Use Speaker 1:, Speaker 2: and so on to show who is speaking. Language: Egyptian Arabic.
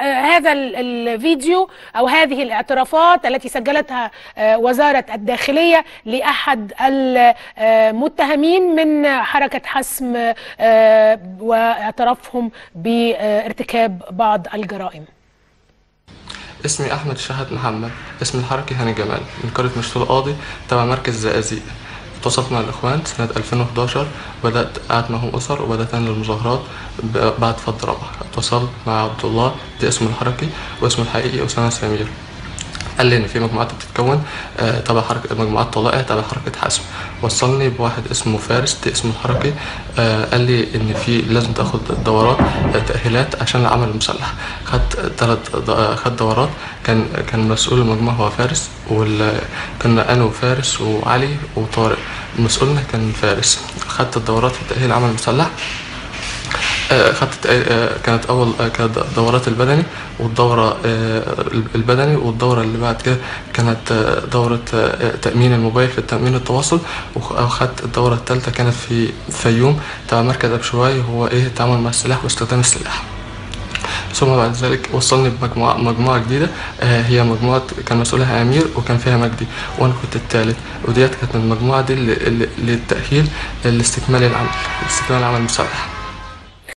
Speaker 1: هذا الفيديو او هذه الاعترافات التي سجلتها وزاره الداخليه لاحد المتهمين من حركه حسم واعترافهم بارتكاب بعض الجرائم
Speaker 2: اسمي احمد شهد محمد اسم الحركي هاني جمال من قريه مشتول قاضي تبع مركز زقازيق اتواصلت مع الاخوان سنة 2011 بدأت قعدت معهم أسر وبدأت أنزل المظاهرات بعد فض رابعة اتواصلت مع عبد الله ده اسمه الحركي واسمه الحقيقي أسامة سمير قال لي ان في مجموعات بتتكون تبع حركه مجموعات طلائع تبع حركه حسم وصلني بواحد اسمه فارس ده اسمه الحركي قال لي ان في لازم تاخد دورات تاهيلات عشان العمل المسلح خدت ثلاث خدت دورات كان كان مسؤول المجموعه هو فارس وال كان انا وفارس وعلي وطارق مسؤولنا كان فارس خدت الدورات في تاهيل العمل المسلح خدت كانت اول كانت دورات البدني والدوره البدني والدوره اللي بعد كده كانت دوره تامين الموبايل في تامين التواصل وخدت الدوره الثالثه كانت في فيوم تبع مركز ابشواي هو ايه التعامل مع السلاح واستخدام السلاح ثم بعد ذلك وصلني بمجموعة مجموعة جديدة هي مجموعة كان مسؤولها أمير وكان فيها مجدي وأنا كنت الثالث وديت كانت من المجموعة دي للتأهيل لاستكمال العمل لاستكمال العمل المسلح